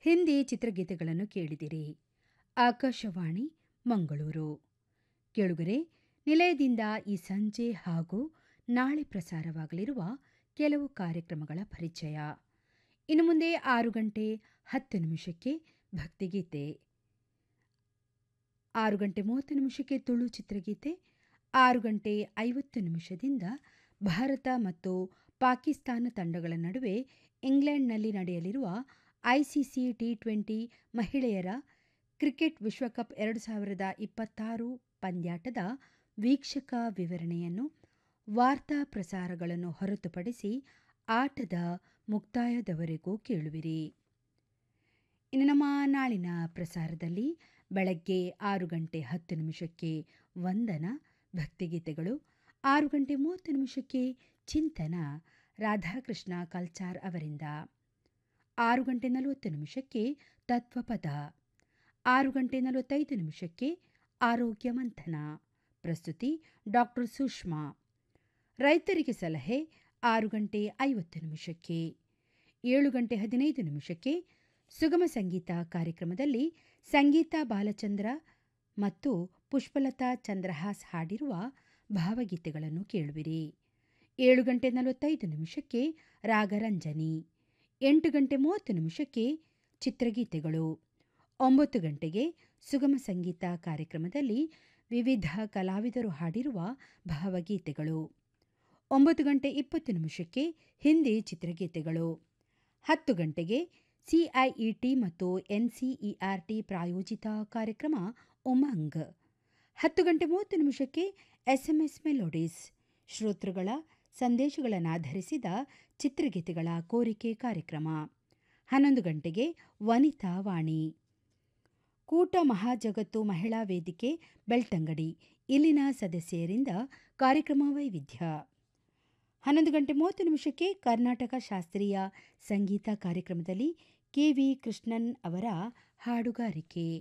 ಹಿಂದಿ ಚಿತ್ರಗೀತೆಗಳನ್ನು ಕೇಳಿದಿರಿ ಆಕಾಶವಾಣಿ ಮಂಗಳೂರು ಕೇಳುಗರೆ ನಿಲಯದಿಂದ ಈ ಸಂಜೆ ಹಾಗೂ ನಾಳೆ ಪ್ರಸಾರವಾಗಲಿರುವ ಕೆಲವು ಕಾರ್ಯಕ್ರಮಗಳ ಪರಿಚಯ ಇನ್ನು ಮುಂದೆ ಆರು ಗಂಟೆ ಹತ್ತು ನಿಮಿಷಕ್ಕೆ ಭಕ್ತಿಗೀತೆ ಆರು ಗಂಟೆ ಮೂವತ್ತು ನಿಮಿಷಕ್ಕೆ ತುಳು ಚಿತ್ರಗೀತೆ ಆರು ಗಂಟೆ ಐವತ್ತು ನಿಮಿಷದಿಂದ ಭಾರತ ಮತ್ತು ಪಾಕಿಸ್ತಾನ ತಂಡಗಳ ನಡುವೆ ಇಂಗ್ಲೆಂಡ್ನಲ್ಲಿ ನಡೆಯಲಿರುವ ಐಸಿಸಿ ಟಿ ಟ್ವೆಂಟಿ ಮಹಿಳೆಯರ ಕ್ರಿಕೆಟ್ ವಿಶ್ವಕಪ್ ಎರಡು ಸಾವಿರದ ಇಪ್ಪತ್ತಾರು ಪಂದ್ಯಾಟದ ವೀಕ್ಷಕ ವಿವರಣೆಯನ್ನು ವಾರ್ತಾ ಪ್ರಸಾರಗಳನ್ನು ಹೊರತುಪಡಿಸಿ ಆಟದ ಮುಕ್ತಾಯದವರೆಗೂ ಕೇಳುವಿರಿ ಇನ್ನು ನಮ್ಮ ನಾಳಿನ ಪ್ರಸಾರದಲ್ಲಿ ಬೆಳಗ್ಗೆ ಆರು ಗಂಟೆ ಹತ್ತು ನಿಮಿಷಕ್ಕೆ ವಂದನ ಭಕ್ತಿಗೀತೆಗಳು ಆರು ಗಂಟೆ ಮೂವತ್ತು ನಿಮಿಷಕ್ಕೆ ಚಿಂತನ ರಾಧಾಕೃಷ್ಣ ಕಲ್ಚಾರ್ ಅವರಿಂದ ಆರು ಗಂಟೆ ನಲವತ್ತು ನಿಮಿಷಕ್ಕೆ ತತ್ವಪದ ಆರು ಗಂಟೆ ನಲವತ್ತೈದು ನಿಮಿಷಕ್ಕೆ ಆರೋಗ್ಯ ಮಂಥನ ಪ್ರಸ್ತುತಿ ಡಾಕ್ಟರ್ ಸುಷ್ಮಾ ರೈತರಿಗೆ ಸಲಹೆ ಆರು ಗಂಟೆ ಐವತ್ತು ನಿಮಿಷಕ್ಕೆ ಏಳು ಗಂಟೆ ಹದಿನೈದು ನಿಮಿಷಕ್ಕೆ ಸುಗಮ ಸಂಗೀತ ಕಾರ್ಯಕ್ರಮದಲ್ಲಿ ಸಂಗೀತ ಬಾಲಚಂದ್ರ ಮತ್ತು ಪುಷ್ಪಲತಾ ಚಂದ್ರಹಾಸ್ ಹಾಡಿರುವ ಭಾವಗೀತೆಗಳನ್ನು ಕೇಳುವಿರಿ ಏಳು ಗಂಟೆ ನಲವತ್ತೈದು ನಿಮಿಷಕ್ಕೆ ರಾಗರಂಜನಿ ಎಂಟು ಗಂಟೆ ಮೂವತ್ತು ನಿಮಿಷಕ್ಕೆ ಚಿತ್ರಗೀತೆಗಳು ಒಂಬತ್ತು ಗಂಟೆಗೆ ಸುಗಮ ಸಂಗೀತ ಕಾರ್ಯಕ್ರಮದಲ್ಲಿ ವಿವಿಧ ಕಲಾವಿದರು ಹಾಡಿರುವ ಭಾವಗೀತೆಗಳು ಒಂಬತ್ತು ಗಂಟೆ ಇಪ್ಪತ್ತು ನಿಮಿಷಕ್ಕೆ ಹಿಂದಿ ಚಿತ್ರಗೀತೆಗಳು ಹತ್ತು ಗಂಟೆಗೆ ಸಿಐಇಟಿ ಮತ್ತು ಎನ್ಸಿಇಆರ್ಟಿ ಪ್ರಾಯೋಜಿತ ಕಾರ್ಯಕ್ರಮ ಉಮಂಗ್ ಹತ್ತು ಗಂಟೆ ಮೂವತ್ತು ನಿಮಿಷಕ್ಕೆ ಎಸ್ಎಂಎಸ್ ಮೆಲೋಡೀಸ್ ಶ್ರೋತೃಗಳ ಸಂದೇಶಗಳನ್ನಾಧರಿಸಿದ ಚಿತ್ರಗೀತೆಗಳ ಕೋರಿಕೆ ಕಾರ್ಯಕ್ರಮ ಹನ್ನೊಂದು ಗಂಟೆಗೆ ವನಿತಾ ವಾಣಿ ಕೂಟ ಮಹಾಜಗತ್ತು ಮಹಿಳಾ ವೇದಿಕೆ ಬೆಳ್ತಂಗಡಿ ಇಲ್ಲಿನ ಸದಸ್ಯರಿಂದ ಕಾರ್ಯಕ್ರಮ ವೈವಿಧ್ಯ ಹನ್ನೊಂದು ಗಂಟೆ ಮೂವತ್ತು ನಿಮಿಷಕ್ಕೆ ಕರ್ನಾಟಕ ಶಾಸ್ತ್ರೀಯ ಸಂಗೀತ ಕಾರ್ಯಕ್ರಮದಲ್ಲಿ ಕೆವಿ ಕೃಷ್ಣನ್ ಅವರ ಹಾಡುಗಾರಿಕೆ